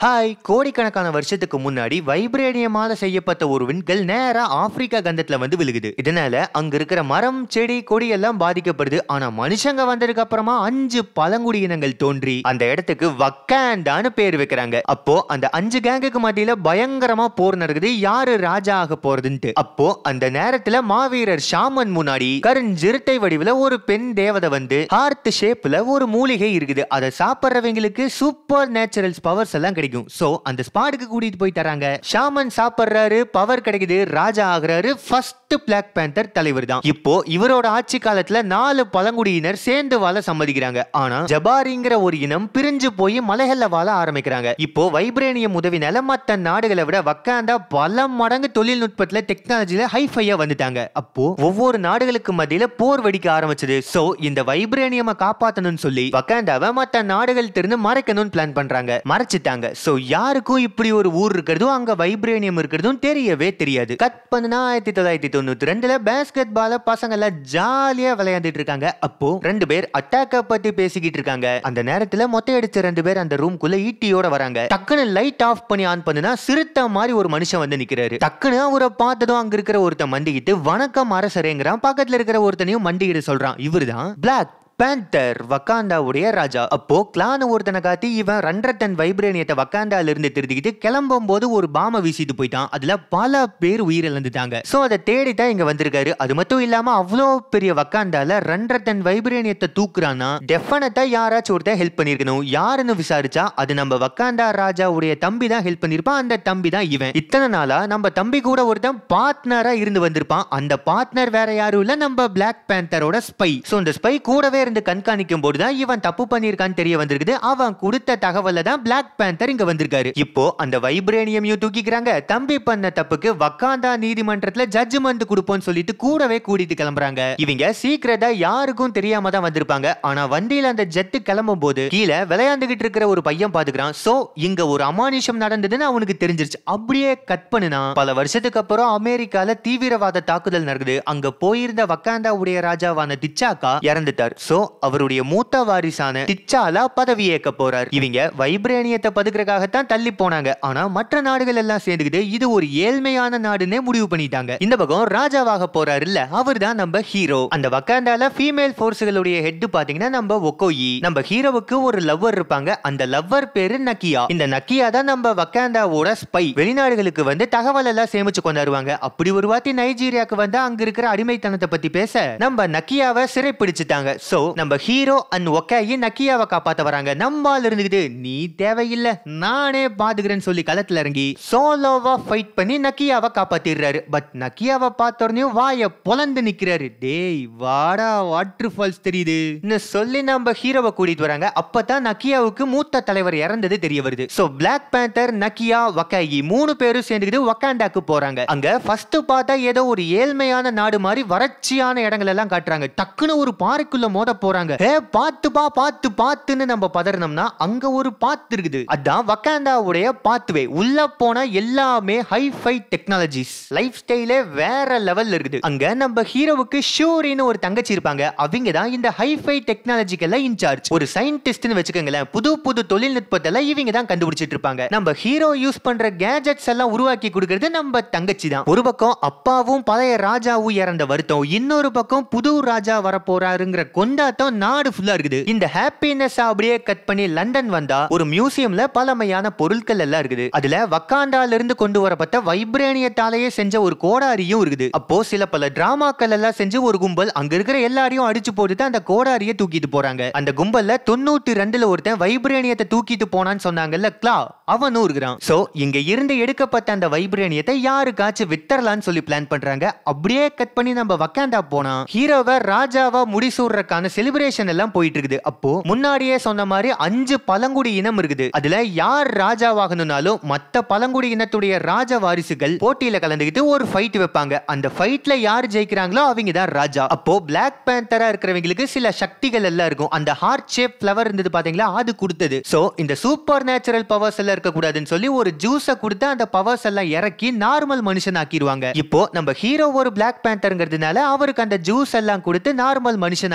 hi கோடிக்கணக்கான வருஷத்துக்கு முன்னாடி வைப்ரேனியமால செய்யப்பட்ட ஒரு விண்கல் நேரா ஆப்பிரிக்கா கண்டத்துல வந்து விழுகுது இதனால அங்க இருக்கிற மரம் செடி கொடி எல்லாம் பாதிக்கப்படுது ஆனா மனுஷங்க வந்ததுக்கு அப்புறமா அஞ்சு பழங்குடியினங்கள் தோன்றி அந்த இடத்துக்கு வக்காண்டான்னு பேர் வைக்கிறாங்க அப்போ அந்த அஞ்சு கேங்குக்கு மத்தியில பயங்கரமா போர் நடக்குது யாரு ராஜா ஆக போறதுன்ட்டு அப்போ அந்த நேரத்துல மாவீரர் ஷாமன் முன்னாடி கருஞ்சிறுத்தை வடிவுல ஒரு பெண் தேவதை வந்து ஹார்ட் ஷேப்ல ஒரு மூலிகை இருக்குது அதை சாப்பிட்றவங்களுக்கு சூப்பர் நேச்சுரல்ஸ் பவர்ஸ் எல்லாம் கிடைக்கும் சோ அந்த ஸ்பாட்டுக்கு கூட்டிட்டு போய் தராங்க ஷாமன் சாப்பிடுறாரு பவர் கிடைக்குது ராஜா ஆகுறாரு ஃபர்ஸ்ட் பிளாக் பேந்தர் தலைவர் தான் இப்போ இவரோட ஆட்சி காலத்துல நாலு பழங்குடியினர் சேர்ந்து வாழ சம்மதிக்கிறாங்க ஆனா ஜபாரிங்கிற ஒரு இனம் பிரிஞ்சு போய் மலைகள்ல வாழ ஆரம்பிக்கிறாங்க இப்போ வைப்ரேனியம் உதவினால மத்த நாடுகளை விட வக்காண்டா பல மடங்கு தொழில்நுட்பத்துல டெக்னாலஜில ஹைஃபையா வந்துட்டாங்க அப்போ ஒவ்வொரு நாடுகளுக்கு மத்தியில போர் வெடிக்க ஆரம்பிச்சது சோ இந்த வைப்ரேனியமை காப்பாத்தணும்னு சொல்லி வக்காண்டாவை மத்த நாடுகள் திருந்து மறைக்கணும்னு பிளான் பண்றாங்க மறைச்சிட்டாங்க சோ யாருக்கும் இப்படி ஒரு ஊர் இருக்கிறதும் அங்க வைப்ரேனியம் இருக்கிறதும் தெரியவே தெரியாது கட் பண்ணுனா ஆயிரத்தி தொள்ளாயிரத்தி தொண்ணூத்தி ரெண்டுல பேஸ்கெட் பால பசங்க எல்லாம் ஜாலியா விளையாண்டுட்டு இருக்காங்க அப்போ ரெண்டு பேர் அட்டாக்க பத்தி பேசிக்கிட்டு இருக்காங்க அந்த நேரத்துல மொட்டை அடிச்ச ரெண்டு பேர் அந்த ரூம்குள்ள ஈட்டியோட வராங்க டக்குன்னு லைட் ஆஃப் பண்ணி ஆன் பண்ணுனா சிறுத்தை மாதிரி ஒரு மனுஷன் வந்து நிக்கிறாரு டக்குன்னு அவரை பார்த்ததும் அங்க இருக்கிற ஒருத்தன் மண்டிக்கிட்டு வணக்கம் அரசரேங்கிறான் பக்கத்துல இருக்கிற ஒருத்தனையும் மண்டிக்கிட்டு சொல்றான் இவருதான் பிளாக் பேந்தர் வக்காண்டாவுடைய ராஜா அப்போ கிளான் ஒருத்தனை காட்டி இவன் ரெண்டரை டன் வைப்ரேனியத்தை வக்காண்டால இருந்து திருத்திக்கிட்டு கிளம்பும் போது ஒரு பாம வீசிட்டு போயிட்டான் அதுல பல பேர் உயிரிழந்துட்டாங்க சோ அதை தேடித்தான் இங்க வந்திருக்காரு அது மட்டும் இல்லாம அவ்வளோ பெரிய வக்காண்டால ரெண்டரை டன் வைப்ரேனியத்தை தூக்குறான்னா டெஃபினட்டா யாராச்சும் ஒருத்தன் ஹெல்ப் பண்ணிருக்கணும் யாருன்னு விசாரிச்சா அது நம்ம வக்காண்டா ராஜாவுடைய தம்பி தான் ஹெல்ப் பண்ணிருப்பான் அந்த தம்பி தான் இவன் இத்தனை நாளா நம்ம தம்பி கூட ஒருத்தன் பார்ட்னரா இருந்து வந்திருப்பான் அந்த பார்ட்னர் வேற யாரும் இல்ல நம்ம பிளாக் பேந்தரோட ஸ்பை சோ இந்த ஸ்பை கூடவே இருந்து கண்காணிக்கும் போதுதான் இவன் தப்பு பண்ணிருக்கான்னு தெரிய வந்திருக்குது அவன் கொடுத்த தகவல்ல தான் பிளாக் பேந்தர் இங்க வந்திருக்காரு இப்போ அந்த வைப்ரேனியம் தூக்கிக்கிறாங்க தம்பி பண்ண தப்புக்கு வக்காண்டா நீதிமன்றத்துல ஜட்ஜ்மெண்ட் கொடுப்போம்னு சொல்லிட்டு கூடவே கூட்டிட்டு கிளம்புறாங்க இவங்க சீக்கிரட்டா யாருக்கும் தெரியாம தான் வந்திருப்பாங்க ஆனா வண்டியில அந்த ஜெட்டு கிளம்பும் போது கீழே விளையாண்டுகிட்டு இருக்கிற ஒரு பையன் பாத்துக்கிறான் சோ இங்க ஒரு அமானுஷம் நடந்ததுன்னு அவனுக்கு தெரிஞ்சிருச்சு அப்படியே கட் பண்ணுனா பல வருஷத்துக்கு அப்புறம் அமெரிக்கால தீவிரவாத தாக்குதல் நடக்குது அங்க போயிருந்த வக்காண்டா உடைய ராஜாவான திச்சாக்கா இறந்துட்டார் சோ அவருடைய மூத்த வாரிசான திச்சாலா பதவி ஏற்க போறார் இவங்க வைப்ரேனியத்தை பதுக்கிறதுக்காகத்தான் தள்ளி போனாங்க ஆனா மற்ற நாடுகள் எல்லாம் சேர்ந்துக்கிட்டு இது ஒரு ஏழ்மையான நாடுன்னே முடிவு பண்ணிட்டாங்க இந்த பக்கம் ராஜாவாக போறாரு இல்ல அவர் தான் நம்ம ஹீரோ அந்த வக்காண்டால ஃபீமேல் போர்ஸ்களுடைய ஹெட் பாத்தீங்கன்னா நம்ம ஒக்கோயி நம்ம ஹீரோவுக்கு ஒரு லவ்வர் இருப்பாங்க அந்த லவ்வர் பேரு நக்கியா இந்த நக்கியா தான் நம்ம வக்காண்டாவோட ஸ்பை வெளிநாடுகளுக்கு வந்து தகவல் எல்லாம் சேமிச்சு கொண்டாடுவாங்க அப்படி ஒரு வாட்டி நைஜீரியாக்கு வந்து அங்க இருக்கிற அடிமைத்தனத்தை பத்தி பேச நம்ம நக்கியாவை சிறை பிடிச்சிட்டாங்க சோ நம்ம ஹீரோ அண்ட் ஒக்காயி நக்கியாவை காப்பாத்த வராங்க நம்மால் இருந்துகிட்டு நீ தேவையில்லை நானே பாத்துக்கிறேன்னு சொல்லி களத்துல இறங்கி சோலோவா ஃபைட் பண்ணி நக்கியாவை காப்பாத்திடுறாரு பட் நக்கியாவை பார்த்த உடனே வாய பொலந்து நிக்கிறாரு டேய் வாடா வாட்டர் ஃபால்ஸ் தெரியுது சொல்லி நம்ம ஹீரோவை கூட்டிட்டு வராங்க அப்பதான் நக்கியாவுக்கு மூத்த தலைவர் இறந்தது தெரிய வருது சோ பிளாக் பேந்தர் நக்கியா வக்காயி மூணு பேரும் சேர்ந்துக்கிட்டு வக்காண்டாக்கு போறாங்க அங்க ஃபர்ஸ்ட் பார்த்தா ஏதோ ஒரு ஏழ்மையான நாடு மாதிரி வறட்சியான இடங்கள் எல்லாம் காட்டுறாங்க டக்குன்னு ஒரு பாறைக்குள்ள மோத போறாங்க ஏ பாத்துப்பா பாத்து பாத்துன்னு நம்ம பதறனோம்னா அங்க ஒரு பாத்து இருக்குது அதான் வக்காண்டாவுடைய பாத்துவே உள்ள போனா எல்லாமே ஹைஃபை டெக்னாலஜிஸ் லைஃப் ஸ்டைலே வேற லெவல்ல இருக்குது அங்க நம்ம ஹீரோவுக்கு ஷூரின்னு ஒரு தங்கச்சி இருப்பாங்க அவங்க தான் இந்த ஹைஃபை டெக்னாலஜிக்கெல்லாம் இன்சார்ஜ் ஒரு சயின்டிஸ்ட்னு வச்சுக்கோங்களேன் புது புது தொழில்நுட்பத்தெல்லாம் இவங்க தான் கண்டுபிடிச்சிட்டு இருப்பாங்க நம்ம ஹீரோ யூஸ் பண்ற கேஜெட்ஸ் எல்லாம் உருவாக்கி கொடுக்கறது நம்ம தங்கச்சி தான் ஒரு பக்கம் அப்பாவும் பழைய ராஜாவும் இறந்த வருத்தம் இன்னொரு பக்கம் புது ராஜா வர போறாருங்கிற கொண்டாட்டம் நாடு ஃபுல்லா இருக்குது இந்த ஹாப்பினஸ் அப்படியே கட் பண்ணி லண்டன் வந்தா ஒரு மியூசியம்ல பழமையான பொருட்கள் எல்லாம் இருக்குது அதுல வக்காண்டால இருந்து கொண்டு வரப்பட்ட வைப்ரேனியத்தாலேயே செஞ்ச ஒரு கோடாரியும் இருக்குது அப்போ சில பல டிராமாக்கள் எல்லாம் செஞ்சு ஒரு கும்பல் அங்க இருக்கிற எல்லாரையும் அடிச்சு போட்டுட்டு அந்த கோடாரியை தூக்கிட்டு போறாங்க அந்த கும்பல்ல தொண்ணூத்தி ரெண்டுல ஒருத்தன் வைப்ரேனியத்தை தூக்கிட்டு போனான்னு சொன்னாங்கல்ல கிளா அவனும் இருக்கிறான் சோ இங்க இருந்து எடுக்கப்பட்ட அந்த வைப்ரேனியத்தை யாருக்காச்சும் வித்தரலான்னு சொல்லி பிளான் பண்றாங்க அப்படியே கட் பண்ணி நம்ம வக்காண்டா போனா ஹீரோவை ராஜாவா முடிசூடுறக்கான செலிப்ரேஷன் எல்லாம் போயிட்டு இருக்குது அப்போ முன்னாடியே சொன்ன மாதிரி அஞ்சு பழங்குடி இனம் இருக்குது அதுல யார் ராஜாவாகணும்னாலும் மத்த பழங்குடி இனத்துடைய ராஜ வாரிசுகள் போட்டியில கலந்துக்கிட்டு ஒரு ஃபைட் வைப்பாங்க அந்த ஃபைட்ல யார் ஜெயிக்கிறாங்களோ அவங்க தான் ராஜா அப்போ பிளாக் பேந்தரா இருக்கிறவங்களுக்கு சில சக்திகள் எல்லாம் இருக்கும் அந்த ஹார்ட் ஷேப் ஃபிளவர் இருந்தது பாத்தீங்களா அது கொடுத்தது சோ இந்த சூப்பர் நேச்சுரல் பவர்ஸ் எல்லாம் இருக்க கூடாதுன்னு சொல்லி ஒரு ஜூஸை கொடுத்து அந்த பவர்ஸ் எல்லாம் இறக்கி நார்மல் மனுஷன் ஆக்கிடுவாங்க இப்போ நம்ம ஹீரோ ஒரு பிளாக் பேந்தர்ங்கிறதுனால அவருக்கு அந்த ஜூஸ் எல்லாம் கொடுத்து நார்மல் மனுஷன் ஆக்கிடுறாங்க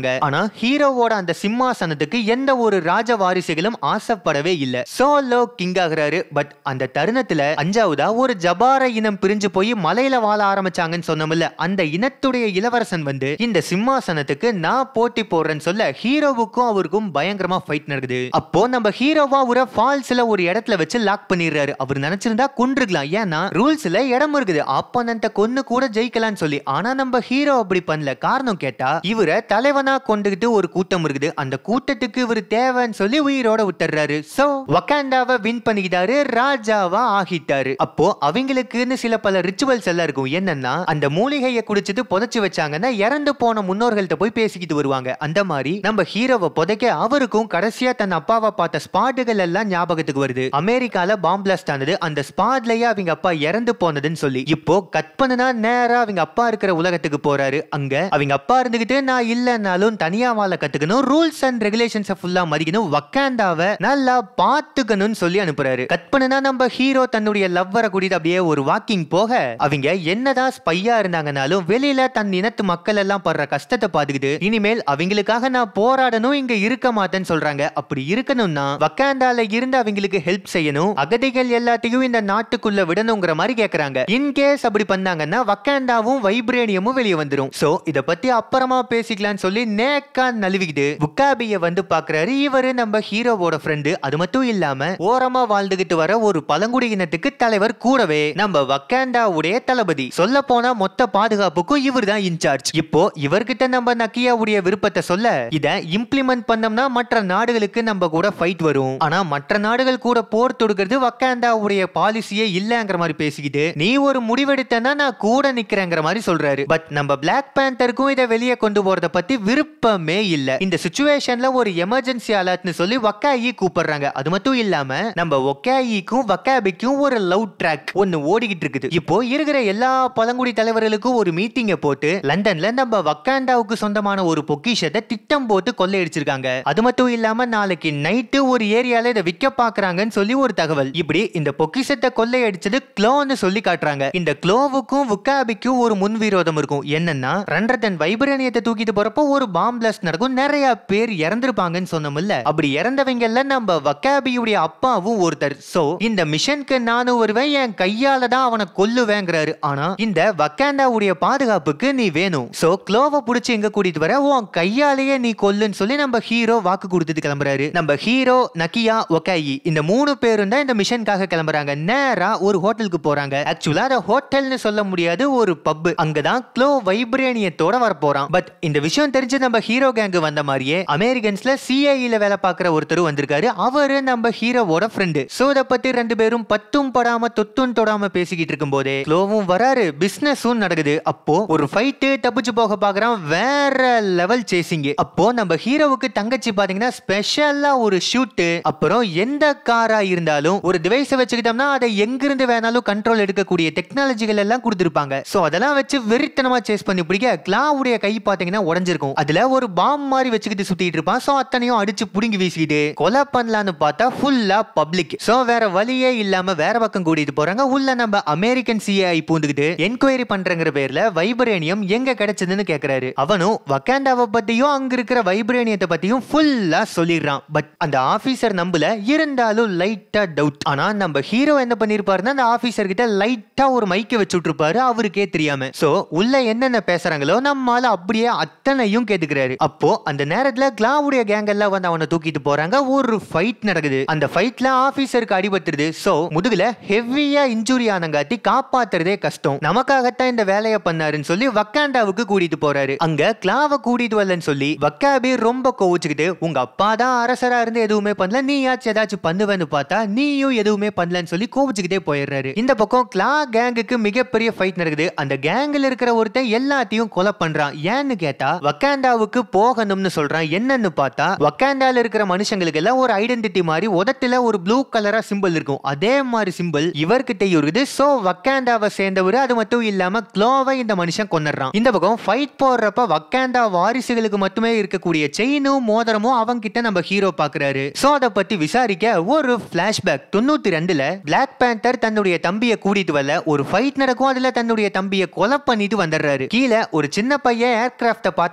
இருக்காங்க ஆனா ஹீரோவோட அந்த சிம்மாசனத்துக்கு எந்த ஒரு ராஜ வாரிசுகளும் ஆசைப்படவே இல்ல சோலோ கிங் ஆகுறாரு பட் அந்த தருணத்துல அஞ்சாவதா ஒரு ஜபார இனம் பிரிஞ்சு போய் மலையில வாழ ஆரம்பிச்சாங்கன்னு சொன்னோம்ல அந்த இனத்துடைய இளவரசன் வந்து இந்த சிம்மாசனத்துக்கு நான் போட்டி போடுறேன்னு சொல்ல ஹீரோவுக்கும் அவருக்கும் பயங்கரமா ஃபைட் நடக்குது அப்போ நம்ம ஹீரோவா ஒரு ஃபால்ஸ்ல ஒரு இடத்துல வச்சு லாக் பண்ணிடுறாரு அவர் நினைச்சிருந்தா கொன்றுக்கலாம் ஏன்னா ரூல்ஸ்ல இடம் இருக்குது ஆப்போனண்ட கொன்னு கூட ஜெயிக்கலாம்னு சொல்லி ஆனா நம்ம ஹீரோ அப்படி பண்ணல காரணம் கேட்டா இவரை தலைவனா கொண்டுகிட்டு ஒரு கூட்டம் இருக்குது அந்த கூட்டத்துக்கு இவர் தேவைன்னு சொல்லி உயிரோட விட்டுறாரு சோ வக்காண்டாவை வின் பண்ணிக்கிட்டாரு ராஜாவா ஆகிட்டாரு அப்போ அவங்களுக்குன்னு சில பல ரிச்சுவல்ஸ் எல்லாம் இருக்கும் என்னன்னா அந்த மூலிகையை குடிச்சிட்டு புதைச்சு வச்சாங்கன்னா இறந்து போன முன்னோர்கள்ட்ட போய் பேசிக்கிட்டு வருவாங்க அந்த மாதிரி நம்ம ஹீரோவை புதைக்க அவருக்கும் கடைசியா தன் அப்பாவை பார்த்த ஸ்பாட்டுகள் எல்லாம் ஞாபகத்துக்கு வருது அமெரிக்கால பாம் பிளாஸ்ட் ஆனது அந்த ஸ்பாட்லயே அவங்க அப்பா இறந்து போனதுன்னு சொல்லி இப்போ கட் பண்ணுனா நேரா அவங்க அப்பா இருக்கிற உலகத்துக்கு போறாரு அங்க அவங்க அப்பா இருந்துகிட்டு நான் இல்லைன்னாலும் தனியா வாழ கத்துக்கணும் ரூல்ஸ் அண்ட் ரெகுலேஷன்ஸ் ஃபுல்லா மதிக்கணும் வக்காண்டாவை நல்லா பாத்துக்கணும்னு சொல்லி அனுப்புறாரு கட் பண்ணுனா நம்ம ஹீரோ தன்னுடைய லவ்வரை கூட்டிட்டு அப்படியே ஒரு வாக்கிங் போக அவங்க என்னதான் ஸ்பையா இருந்தாங்கனாலும் வெளியில தன் இனத்து மக்கள் எல்லாம் படுற கஷ்டத்தை பார்த்துக்கிட்டு இனிமேல் அவங்களுக்காக நான் போராடணும் இங்க இருக்க மாட்டேன்னு சொல்றாங்க அப்படி இருக்கணும்னா வக்காண்டால இருந்து அவங்களுக்கு ஹெல்ப் செய்யணும் அகதிகள் எல்லாத்தையும் இந்த நாட்டுக்குள்ள விடணுங்கிற மாதிரி கேக்குறாங்க இன்கேஸ் அப்படி பண்ணாங்கன்னா வக்காண்டாவும் வைப்ரேனியமும் வெளியே வந்துரும் சோ இத பத்தி அப்புறமா பேசிக்கலாம்னு சொல்லி நேக்கா நழுவிக்கிட்டு புக்காபிய வந்து பாக்குறாரு இவரு நம்ம ஹீரோவோட ஃப்ரெண்டு அது மட்டும் இல்லாம ஓரமா வாழ்ந்துகிட்டு வர ஒரு பழங்குடி இனத்துக்கு தலைவர் கூடவே நம்ம வக்காண்டாவுடைய தளபதி சொல்ல போனா மொத்த பாதுகாப்புக்கும் இவர் தான் இன்சார்ஜ் இப்போ இவர்கிட்ட நம்ம நக்கியாவுடைய விருப்பத்தை சொல்ல இத இம்ப்ளிமெண்ட் பண்ணோம்னா மற்ற நாடுகளுக்கு நம்ம கூட ஃபைட் வரும் ஆனா மற்ற நாடுகள் கூட போர் தொடுக்கிறது வக்காண்டாவுடைய பாலிசியே இல்லங்கிற மாதிரி பேசிக்கிட்டு நீ ஒரு முடிவெடுத்தனா நான் கூட நிக்கிறேங்கிற மாதிரி சொல்றாரு பட் நம்ம பிளாக் பேந்தருக்கும் இதை வெளியே கொண்டு போறத பத்தி விருப்பமே இல்ல இந்த சுச்சுவேஷன்ல ஒரு எமர்ஜென்சி அலர்ட்னு சொல்லி வக்காயி கூப்பிடுறாங்க அது மட்டும் இல்லாம நம்ம ஒக்காயிக்கும் வக்காபிக்கும் ஒரு லவ் ட்ராக் ஒன்னு ஓடிக்கிட்டு இருக்குது இப்போ இருக்கிற எல்லா பழங்குடி தலைவர்களுக்கும் ஒரு மீட்டிங்கை போட்டு லண்டன்ல நம்ம வக்காண்டாவுக்கு சொந்தமான ஒரு பொக்கிஷத்தை திட்டம் போட்டு கொள்ளையடிச்சிருக்காங்க அது மட்டும் இல்லாம நாளைக்கு நைட்டு ஒரு ஏரியால இதை விற்க பாக்குறாங்கன்னு சொல்லி ஒரு தகவல் இப்படி இந்த பொக்கிஷத்தை கொள்ளையடிச்சது க்ளோன்னு சொல்லி காட்டுறாங்க இந்த க்ளோவுக்கும் வுக்காபிக்கும் ஒரு முன் விரோதம் இருக்கும் என்னன்னா ரண்டர்டன் வைப்ரேனியத்தை தூக்கிட்டு போறப்போ ஒரு பாம் பிளாஸ்ட் நடக்கும் நிறைய பேர் இறந்திருப்பாங்கன்னு சொன்னோம்ல அப்படி இறந்தவங்கல்ல நம்ம வக்காபியுடைய அப்பாவும் ஒருத்தர் சோ இந்த மிஷனுக்கு நானும் வருவேன் என் கையால தான் அவனை கொல்லுவேங்கிறாரு ஆனா இந்த வக்காண்டாவுடைய பாதுகாப்புக்கு நீ வேணும் சோ க்ளோவை புடிச்சு எங்க கூட்டிட்டு வர உன் கையாலேயே நீ கொல்லுன்னு சொல்லி நம்ம ஹீரோ வாக்கு கொடுத்துட்டு கிளம்புறாரு நம்ம ஹீரோ நக்கியா ஒக்காயி இந்த மூணு பேரும் தான் இந்த மிஷனுக்காக கிளம்புறாங்க நேரா ஒரு ஹோட்டலுக்கு போறாங்க ஆக்சுவலா அதை ஹோட்டல்னு சொல்ல முடியாது ஒரு பப் அங்கதான் க்ளோ வைப்ரேனியத்தோட வர போறான் பட் இந்த விஷயம் தெரிஞ்சு நம்ம ஹீரோ கேங்கு வந்த மாதிரியே அமெரிக்கன்ஸ்ல சிஐல வேலை பார்க்குற ஒருத்தர் வந்திருக்காரு அவரு நம்ம ஹீரோவோட ஃப்ரெண்டு சோ இதை பத்தி ரெண்டு பேரும் பத்தும் படாம தொத்தும் தொடாம பேசிக்கிட்டு இருக்கும் போதே க்ளோவும் வராரு பிசினஸும் நடக்குது அப்போ ஒரு ஃபைட்டு தப்பிச்சு போக பாக்குறான் வேற லெவல் சேசிங் அப்போ நம்ம ஹீரோவுக்கு தங்கச்சி பாத்தீங்கன்னா ஸ்பெஷலா ஒரு ஷூட்டு அப்புறம் எந்த காரா இருந்தாலும் ஒரு டிவைஸை வச்சுக்கிட்டோம்னா அதை எங்கிருந்து வேணாலும் கண்ட்ரோல் எடுக்கக்கூடிய டெக்னாலஜிகள் எல்லாம் கொடுத்துருப்பாங்க சோ அதெல்லாம் வச்சு வெறித்தனமா சேஸ் பண்ணி பிடிக்க கிளாவுடைய கை பாத்தீங்கன்னா உடஞ்சிருக்கும் அதுல ஒரு பாம் மாதிரி வச்சுக்கிட்டு சுத்திட்டு இருப்பான் சோ அத்தனையும் அடிச்சு புடுங்கி வீசிக்கிட்டு கொலை பண்ணலான்னு பார்த்தா ஃபுல்லா பப்ளிக் சோ வேற வழியே இல்லாம வேற பக்கம் கூட்டிட்டு போறாங்க உள்ள நம்ம அமெரிக்கன் சிஐ பூந்துக்கிட்டு என்கொயரி பண்றங்கிற பேர்ல வைப்ரேனியம் எங்க கிடைச்சதுன்னு கேக்குறாரு அவனும் வக்காண்டாவை பத்தியும் அங்க இருக்கிற வைப்ரேனியத்தை பத்தியும் ஃபுல்லா சொல்லிடுறான் பட் அந்த ஆபீசர் நம்பல இருந்தாலும் லைட்டா டவுட் ஆனா நம்ம ஹீரோ என்ன பண்ணிருப்பாருன்னா அந்த ஆபீசர் கிட்ட லைட்டா ஒரு மைக்க வச்சு விட்டுருப்பாரு அவருக்கே தெரியாம சோ உள்ள என்னென்ன பேசுறாங்களோ நம்மால அப்படியே அத்தனையும் கேட்டுக்கிறாரு அப்போ அந்த நேரத்துல கிளாவுடைய கேங் எல்லாம் வந்து அவனை தூக்கிட்டு போறாங்க ஒரு ஃபைட் நடக்குது அந்த ஃபைட்ல ஆபீசருக்கு அடிபட்டுருது சோ முதுகுல ஹெவியா இன்ஜுரி ஆனங்காட்டி காப்பாத்துறதே கஷ்டம் நமக்காகத்தான் இந்த வேலையை பண்ணாருன்னு சொல்லி வக்காண்டாவுக்கு கூட்டிட்டு போறாரு அங்க கிளாவை கூட்டிட்டு வரலன்னு சொல்லி வக்காபி ரொம்ப கோவிச்சுக்கிட்டு உங்க அப்பா தான் அரசரா இருந்து எதுவுமே பண்ணல நீயாச்சும் ஏதாச்சும் பண்ணுவேன்னு பார்த்தா நீயும் எதுவுமே பண்ணலன்னு சொல்லி கோவிச்சுக்கிட்டே போயிடுறாரு இந்த பக்கம் கிளா கேங்குக்கு மிகப்பெரிய ஃபைட் நடக்குது அந்த கேங்ல இருக்கிற ஒருத்தன் எல்லாத்தையும் கொலை பண்றான் ஏன்னு கேட்டா வக்காண்டாவுக்கு போகணும்னு சொல்றான் என்னன்னு பார்த்தா வக்காண்டால இருக்கிற மனுஷங்களுக்கு எல்லாம் ஒரு ஐடென்டிட்டி மாதிரி உதட்டுல ஒரு ப்ளூ கலரா சிம்பிள் இருக்கும் அதே மாதிரி சிம்பிள் இவர்கிட்டயும் இருக்குது சோ வக்காண்டாவை சேர்ந்தவர் அது மட்டும் இல்லாம க்ளோவை இந்த மனுஷன் கொண்டுறான் இந்த பக்கம் ஃபைட் போடுறப்ப வக்காண்டா வாரிசுகளுக்கு மட்டுமே இருக்கக்கூடிய செயினும் மோதிரமும் அவங்க கிட்ட நம்ம ஹீரோ பாக்குறாரு சோ அதை பத்தி விசாரிக்க ஒரு பிளாஷ்பேக் தொண்ணூத்தி ரெண்டுல பிளாக் பேந்தர் தன்னுடைய தம்பியை கூட்டிட்டு வரல ஒரு ஃபைட் நடக்கும் அதுல தன்னுடைய தம்பியை கொலை பண்ணிட்டு வந்துடுறாரு கீழே ஒரு சின்ன பையன் ஏர்கிராஃப்ட பார்த்தான் பாத்தீங்களா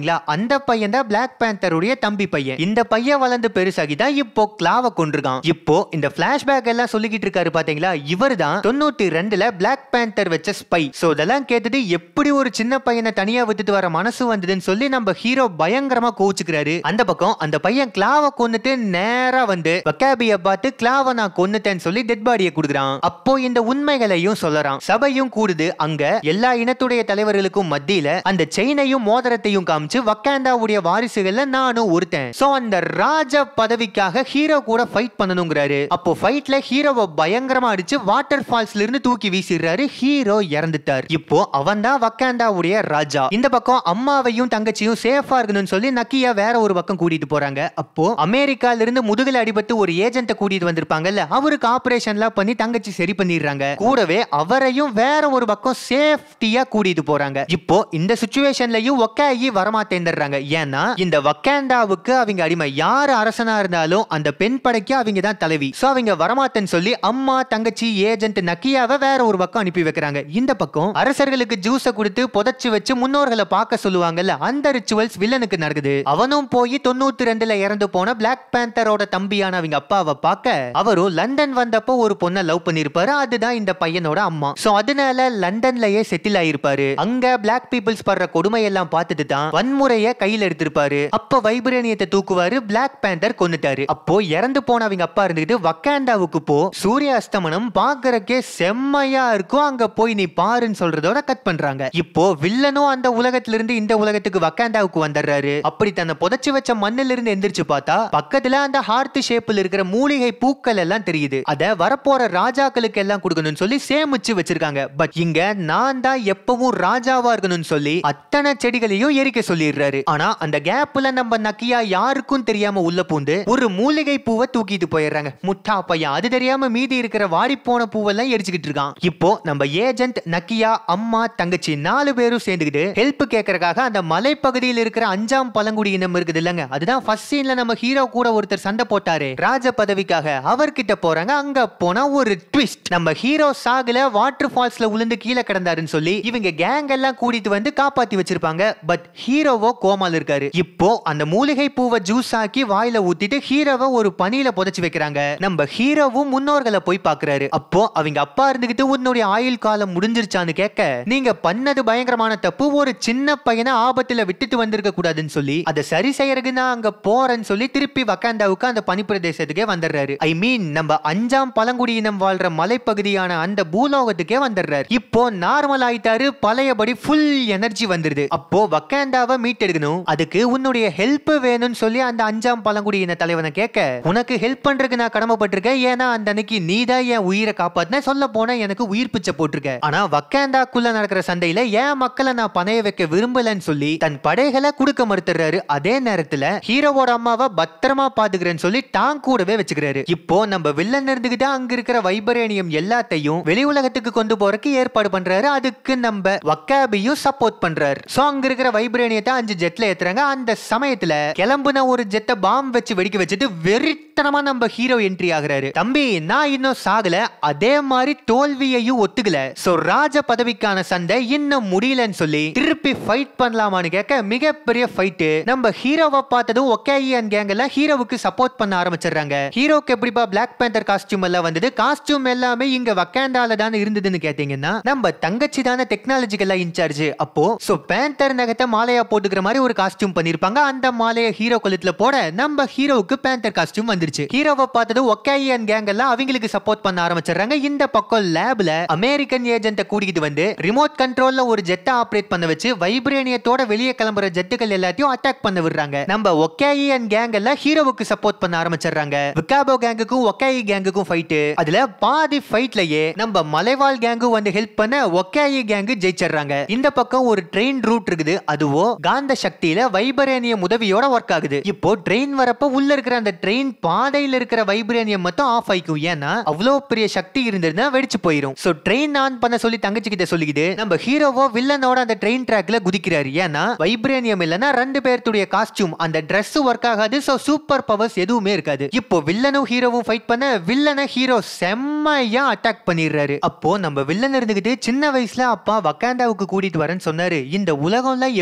பாத்தீங்களா அந்த பையன் தான் பிளாக் பேந்தருடைய தம்பி பையன் இந்த பையன் வளர்ந்து பெருசாகி தான் இப்போ கிளாவ கொண்டிருக்கான் இப்போ இந்த பிளாஷ்பேக் எல்லாம் சொல்லிக்கிட்டு இருக்காரு பாத்தீங்களா இவர் தான் தொண்ணூத்தி ரெண்டுல பிளாக் பேந்தர் வச்ச ஸ்பை சோ இதெல்லாம் கேட்டுட்டு எப்படி ஒரு சின்ன பையனை தனியா விட்டுட்டு வர மனசு வந்ததுன்னு சொல்லி நம்ம ஹீரோ பயங்கரமா கோச்சுக்கிறாரு அந்த பக்கம் அந்த பையன் கிளாவ கொன்னுட்டு நேரா வந்து வக்காபிய பார்த்து கிளாவ நான் கொன்னுட்டேன்னு சொல்லி டெட் பாடியை கொடுக்குறான் அப்போ இந்த உண்மைகளையும் சொல்லறான் சபையும் கூடுது அங்க எல்லா இனத்துடைய தலைவர்களுக்கும் மத்தியில அந்த செயினையும் மோதிரத்தையும் காமிச்சு வக்காண்டாவுடைய வாரிசுகள்ல நானும் ஒருத்தன் சோ அந்த ராஜ பதவிக்காக ஹீரோ கூட ஃபைட் பண்ணணுங்கிறாரு அப்போ ஃபைட்ல ஹீரோவை பயங்கரமா அடிச்சு வாட்டர் ஃபால்ஸ்ல இருந்து தூக்கி வீசிடுறாரு ஹீரோ இறந்துட்டார் இப்போ அவன் தான் வக்காண்டாவுடைய ராஜா இந்த பக்கம் அம்மாவையும் தங்கச்சியும் சேஃபா இருக்கணும்னு சொல்லி நக்கியா வேற ஒரு பக்கம் கூட்டிட்டு போறாங்க அப்போ அமெரிக்கால இருந்து முதுகுல அடிபட்டு ஒரு ஏஜென்ட்ட கூட்டிட்டு வந்திருப்பாங்கல்ல அவருக்கு ஆபரேஷன்லாம் பண்ணி தங்கச்சி சரி பண்ணிடுறாங்க கூடவே அவரையும் வேற ஒரு பக்கம் சேஃப்டியா கூட்டிட்டு போறாங்க இப்போ இந்த சுச்சுவேஷன்லயும் ஒக்காயி வரமாட்டேந்துடுறாங்க ஏன்னா இந்த வக்காண்டாவுக்கு அவங்க அடிமை யார் அரசனா இருந்தாலும் அந்த பெண் படைக்கு அவங்க தான் தலைவி சோ அவங்க வரமாட்டேன்னு சொல்லி அம்மா தங்கச்சி ஏஜென்ட் நக்கியாவை வேற ஒரு பக்கம் அனுப்பி வைக்கிறாங்க இந்த பக்கம் அரசர்களுக்கு ஜூஸ கொடுத்து புதைச்சு வச்சு முன்னோர்களை பார்க்க சொல்லுவாங்கல்ல அந்த ரிச்சுவல்ஸ் வில்லனுக்கு நடக்குது அவனும் போய் தொண்ணூத்தி ரெண்டுல இறந்து போன பிளாக் பேந்தரோட தம்பியான அவங்க அப்பாவை பார்க்க அவரும் லண்டன் வந்தப்போ ஒரு பொண்ணை லவ் பண்ணிருப்பாரு அதுதான் இந்த பையனோட அம்மா சோ அதனால லண்டன்லயே செட்டில் ஆயிருப்பாரு அங்க பிளாக் பீப்புள்ஸ் படுற கொடுமை எல்லாம் பார்த்துட்டு தான் வன்முறைய கையில எடுத்திருப்பாரு அப்ப வைப்ரேனியத்தை தூக்குவாரு பிளாக் பேந்தர் கொன்னுட்டாரு அப்போ இறந்து போன அவங்க அப்பா இருந்துகிட்டு வக்காண்டாவுக்கு போ சூரிய அஸ்தமனம் பாக்குறக்கே செம்மையா இருக்கும் அங்க போய் நீ பாருன்னு சொல்றதோட கட் பண்றாங்க இப்போ வில்லனும் அந்த உலகத்துல இருந்து இந்த உலகத்துக்கு வக்காண்டாவுக்கு வந்துடுறாரு அப்படி தன்னை புதைச்சு வச்ச மண்ணில இருந்து எந்திரிச்சு பார்த்தா பக்கத்துல அந்த ஹார்ட் ஷேப்ல இருக்கிற மூலிகை பூக்கள் எல்லாம் தெரியுது அத வரப்போற ராஜாக்களுக்கு எல்லாம் கொடுக்கணும்னு சொல்லி சேமிச்சு வச்சிருக்காங்க பட் இங்க நான் தான் எப்பவும் ராஜாவா இருக்கணும்னு சொல்லி அத்தனை செடிகளையும் எரிக்க சொல்லிடுறாரு ஆனா அந்த கேப்ல நம்ம நக்கியா யாருக்கும் தெரியாம உள்ள பூந்து ஒரு மூலிகை பூவை தூக்கிட்டு போயிடுறாங்க முட்டா பையன் அது தெரியாம மீதி இருக்கிற வாடி போன பூவெல்லாம் எரிச்சுக்கிட்டு இருக்கான் இப்போ நம்ம ஏஜென்ட் நக்கியா அம்மா தங்கச்சி நாலு பேரும் சேர்ந்துக்கிட்டு ஹெல்ப் கேட்கறதுக்காக அந்த மலைப்பகுதியில் இருக்கிற அஞ்சாம் பழங்குடி இனம் இருக்குது இல்லங்க அதுதான் ஃபர்ஸ்ட் சீன்ல நம்ம ஹீரோ கூட ஒருத்தர் சண்டை போட்டாரு ராஜ பதவிக்காக அவர்கிட்ட போறாங்க அங்க போனா ஒரு ட்விஸ்ட் நம்ம ஹீரோ சாகுல வாட்டர் ஃபால்ஸ்ல உளுந்து கீழே கிடந்தாருன்னு சொல்லி இவங்க கேங் எல்லாம் கூட்டிட்டு வந்து காப்பாத்தி வச்சிருப்பாங்க பட் ஹீரோவோ கோமால இருக்காரு இப்போ அந்த மூலிகை பூவை ஜூஸ் ஆக்கி வாயில ஊத்திட்டு ஹீரோவை ஒரு பனியில புதைச்சு வைக்கிறாங்க நம்ம ஹீரோவும் முன்னோர்களை போய் பாக்குறாரு அப்போ அவங்க அப்பா இருந்துகிட்டு உன்னுடைய ஆயுள் காலம் முடிஞ்சிருச்சான்னு கேட்க நீங்க பண்ணது பயங்கரமான தப்பு ஒரு சின்ன பையனை ஆபத்துல விட்டுட்டு வந்திருக்க கூடாதுன்னு சொல்லி அதை சரி செய்யறதுக்கு நான் அங்க போறேன்னு சொல்லி திருப்பி வக்காண்டாவுக்கு அந்த பனிப்பிரதேசத்துக்கே வந்துடுறாரு ஐ மீன் நம்ம அஞ்சாம் பழங்குடியினம் வாழ்ற மலைப்பகுதியான அந்த பூலோகத்துக்கே வந்துடுறாரு இப்போ நார்மல் ஆயிட்டாரு பழையபடி ஃபுல் எனர்ஜி வந்துருது அப்போ வக்காண்டாவை மீட்டெடுக்கணும் அதுக்கு உன்னுடைய ஹெல்ப் வேணும்னு சொல்லி அந்த அஞ்சாம் பழங்குடியின தலைவனை கேட்க உனக்கு ஹெல்ப் பண்றதுக்கு நான் கடமைப்பட்டிருக்கேன் ஏன்னா அந்த அன்னைக்கு நீ தான் என் உயிரை காப்பாத்தின சொல்ல போனா எனக்கு உயிர் பிச்சை போட்டிருக்க ஆனா வக்காண்டாக்குள்ள நடக்கிற சண்டையில என் மக்களை நான் பணைய வைக்க விரும்பலன்னு சொல்லி தன் படைகளை கொடுக்க மறுத்துறாரு அதே நேரத்துல ஹீரோவோட அம்மாவை பத்திரமா பாத்துக்கிறேன்னு சொல்லி தான் கூடவே வச்சுக்கிறாரு இப்போ நம்ம வில்லன் இருந்துகிட்டு அங்க இருக்கிற வைபரேனியம் எல்லாத்தையும் வெளி உலகத்துக்கு கொண்டு போறதுக்கு ஏற்பாடு பண்றாரு அதுக்கு நம்ம வக்காபியும் சப்போர்ட் பண்றாரு சோ அங்க இருக்கிற வைப்ரேனியத்தை அஞ்சு ஜெட்ல ஏத்துறாங்க அந்த சமயத்துல கிளம்புன ஒரு ஜெட்டை பாம் வச்சு வெடிக்க வச்சுட்டு வெறித்தனமா நம்ம ஹீரோ என்ட்ரி ஆகுறாரு தம்பி நான் இன்னும் சாகல அதே மாதிரி தோல்வியையும் ஒத்துக்கல சோ ராஜ பதவிக்கான சண்டை இன்னும் முடியலன்னு சொல்லி திருப்பி ஃபைட் பண்ணலாமான்னு கேட்க மிகப்பெரிய ஃபைட் நம்ம ஹீரோவை பார்த்ததும் ஒக்கேயி அண்ட் கேங் எல்லாம் ஹீரோவுக்கு சப்போர்ட் பண்ண ஆரம்பிச்சிடுறாங்க ஹீரோக்கு எப்படிப்பா பிளாக் பேந்தர் காஸ்டியூம் எல்லாம் வந்தது காஸ்டியூம் எல்லாமே இங்க வக்காண்டால தானே இருந்ததுன்னு கேட்டீங்கன்னா நம்ம தங்கச்சி தானே டெக்னாலஜிக்கெல்லாம் இன்சார்ஜ் அப்போ சோ பேந்தர் நகத்தை மாலையா போட்டுக்கிற மாதிரி ஒரு காஸ்டியூம் பண்ணிருப்பாங்க அந்த மாலையை ஹீரோ கழுத்துல போட நம்ம ஹீரோவுக்கு பேந்தர் காஸ்டியூம் வந்துருச்சு ஹீரோவை பார்த்தது ஒக்காயி அண்ட் கேங் எல்லாம் அவங்களுக்கு சப்போர்ட் பண்ண ஆரம்பிச்சிடுறாங்க இந்த பக்கம் லேப்ல அமெரிக்கன் ஏஜென்ட்டை கூட்டிகிட்டு வந்து ரிமோட் கண்ட்ரோல்ல ஒரு ஜெட்டை ஆபரேட் பண்ண வச்சு வைப்ரேனியத்தோட வெளியே கிளம்புற ஜெட்டுகள் எல்லாத்தையும் அட்டாக் பண்ண விடுறாங்க நம்ம ஒக்காயி அண்ட் கேங் எல்லாம் ஹீரோவுக்கு சப்போர்ட் பண்ண ஆரம்பிச்சிடுறாங்க விகாபோ கேங்குக்கும் ஒக்காயி கேங்குக்கும் ஃபைட் அதுல பாதி ஃபைட்லயே நம்ம மலைவாழ் கேங்கும் வந்து ஹெல்ப் பண்ண ஒக்காயி கேங்கு ஜெயிச்சிடுறாங்க இந்த பக்கம் ஒரு ட்ரெயின் ரூட் இருக்குது அதுவோ காந்த சக்தியில வைபரேனியம் உதவியோட ஒர்க் ஆகுது இப்போ ட்ரெயின் வரப்ப உள்ள இருக்கிற அந்த ட்ரெயின் பாதையில இருக்கிற வைப்ரேனியம் மட்டும் ஆஃப் ஆயிக்கும் ஏன்னா அவ்வளோ பெரிய சக்தி இருந்திருந்தா வெடிச்சு போயிடும் சோ ட்ரெயின் ஆன் பண்ண சொல்லி தங்கச்சி கிட்ட சொல்லிக்கிட்டு நம்ம ஹீரோவோ வில்லனோட அந்த ட்ரெயின் ட்ராக்ல குதிக்கிறாரு ஏன்னா வைப்ரேனியம் இல்லனா ரெண்டு பேர்த்துடைய காஸ்டியூம் அந்த Dress ஒர்க் ஆகாது சோ சூப்பர் பவர்ஸ் எதுவுமே இருக்காது இப்போ வில்லனும் ஹீரோவும் ஃபைட் பண்ண வில்லனை ஹீரோ செம்மையா அட்டாக் பண்ணிடுறாரு அப்போ நம்ம வில்லன் இருந்துகிட்டு சின்ன வயசுல அப்பா வக்காண்டாவுக்கு கூட்டிட்டு வரேன்னு சொன்னாரு இந்த உலகம்ல எப்படி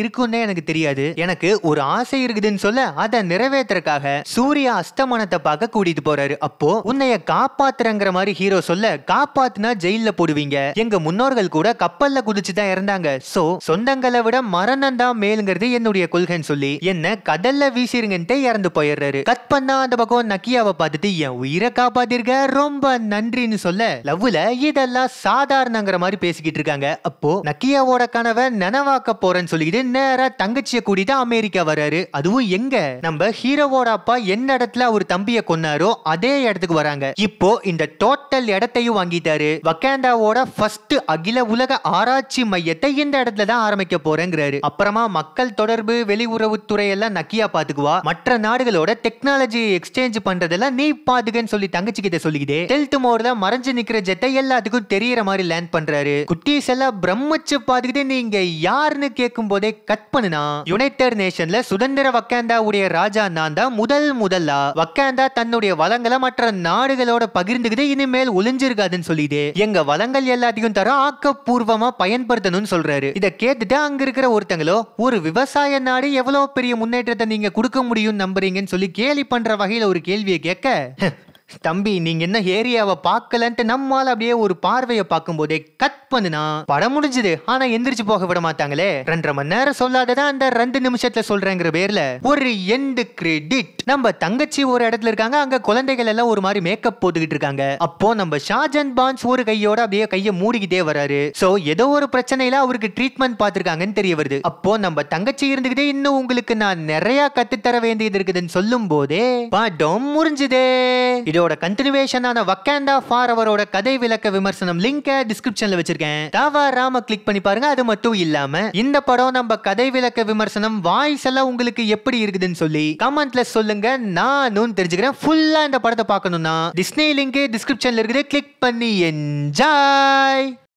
இருக்கும்னே எனக்கு தெரியாது எனக்கு ஒரு ஆசை இருக்குதுன்னு சொல்ல அதை நிறைவேற்றுறதுக்காக சூரிய அஸ்தமனத்தை பார்க்க கூட்டிட்டு போறாரு அப்போ உன்னைய காப்பாத்துறங்கிற மாதிரி ஹீரோ சொல்ல காப்பாத்துனா ஜெயில போடுவீங்க எங்க முன்னோர்கள் கூட கப்பல்ல குதிச்சு தான் இறந்தாங்க சோ சொந்தங்களை விட மரணம் தான் மேலுங்கிறது என்னுடைய கொள்கைன்னு சொல்லி என்ன கடல்ல வீசிருங்கன்ட்டு இறந்து போயிடுறாரு கட் பண்ணா அந்த பக்கம் நக்கியாவை பார்த்துட்டு என் உயிரை காப்பாத்திருக்க ரொம்ப நன்றின்னு சொல்ல லவ்ல இதெல்லாம் சாதாரணங்கிற மாதிரி பேசிக்கிட்டு இருக்காங்க அப்போ நக்கியாவோட கனவை நனவாக்க போறேன்னு சொல்லிக்கிட்டு நேரா தங்கச்சிய கூட்டிட்டு அமெரிக்கா வராரு அதுவும் எங்க நம்ம ஹீரோவோட அப்பா என்ன இடத்துல அவர் தம்பிய கொன்னாரோ அதே இடத்துக்கு வராங்க இப்போ இந்த டோட்டல் இடத்தையும் வாங்கிட்டாரு வக்காண்டாவோட ஃபர்ஸ்ட் அகில உலக ஆராய்ச்சி மையத்தை இந்த இடத்துல தான் ஆரம்பிக்க போறேங்கிறாரு அப்புறமா மக்கள் தொடர்பு வெளியுறவுத்துறை எல்லாம் நக்கியா பாத்துக்குவா மற்ற நாடுகளோட டெக்னாலஜி எக்ஸ்சேஞ்ச் பண்றதெல்லாம் நீ பாத்துக்கன்னு சொல்லி தங்கச்சி கிட்ட சொல்லிக்கிட்டே டெல்ட் மோட்ல மறைஞ்சு நிக்கிற ஜெட்டை எல்லாத்துக்கும் தெரியற மாதிரி லேண்ட் பண்றாரு குட்டீஸ் எல்லாம் பிரம்மச்சு பாத்துக்கிட்டு நீங்க யாருன்னு கேட்கும் போதே கட் பண்ணுனா யுனைடெட் நேஷன்ல சுதந்திர வக்காண்டாவுடைய ராஜா நான் தான் முதல் முதலா வக்காண்டா தன்னுடைய வளங்களை மற்ற நாடுகளோட பகிர்ந்துக்கிட்டு இனிமேல் ஒளிஞ்சிருக்காதுன்னு சொல்லிட்டு எங்க வளங்கள் எல்லாத்தையும் தர ஆக்கப்பூர்வமா பயன்படுத்தணும்னு சொல்றாரு இத கேட்டுட்டு அங்க இருக்கிற ஒருத்தங்களோ ஒரு விவசாய நாடு எவ்வளவு பெரிய முன்னேற்றத்தை நீங்க கொடுக்க முடியும் நம்புறீங்கன்னு சொல்லி கேலி பண்ற வகையில ஒரு கேள்வியை கேட்க தம்பி நீங்க என்ன ஏரியாவை பார்க்கலன்ட்டு நம்மால அப்படியே ஒரு பார்வையை பார்க்கும்போதே கட் பண்ணுனா படம் முடிஞ்சது ஆனா எந்திரிச்சு போக விட மாட்டாங்களே ரெண்டரை மணி நேரம் சொல்லாததான் அந்த ரெண்டு நிமிஷத்துல சொல்றேங்கிற பேர்ல ஒரு எண்டு கிரெடிட் நம்ம தங்கச்சி ஒரு இடத்துல இருக்காங்க அங்க குழந்தைகள் எல்லாம் ஒரு மாதிரி மேக்கப் போட்டுக்கிட்டு இருக்காங்க அப்போ நம்ம ஷாஜன் பான்ஸ் ஒரு கையோட அப்படியே கையை மூடிக்கிட்டே வராரு சோ ஏதோ ஒரு பிரச்சனையில அவருக்கு ட்ரீட்மெண்ட் பார்த்திருக்காங்கன்னு தெரிய வருது அப்போ நம்ம தங்கச்சி இருந்துகிட்டே இன்னும் உங்களுக்கு நான் நிறைய கத்துத்தர வேண்டியது இருக்குதுன்னு சொல்லும் போதே படம் முடிஞ்சுதே இதோட கண்டினியூவேஷனான வக்காண்டா ஃபார் அவரோட கதை விளக்க விமர்சனம் லிங்க டிஸ்கிரிப்ஷன்ல வச்சிருக்கேன் தவறாம கிளிக் பண்ணி பாருங்க அது மட்டும் இல்லாம இந்த படம் நம்ம கதை விளக்க விமர்சனம் வாய்ஸ் எல்லாம் உங்களுக்கு எப்படி இருக்குதுன்னு சொல்லி கமெண்ட்ல சொல்லுங்க நானும் தெரிஞ்சுக்கிறேன் ஃபுல்லா இந்த படத்தை பார்க்கணும்னா டிஸ்னி லிங்க் டிஸ்கிரிப்ஷன்ல இருக்குது கிளிக் பண்ணி என்ஜாய்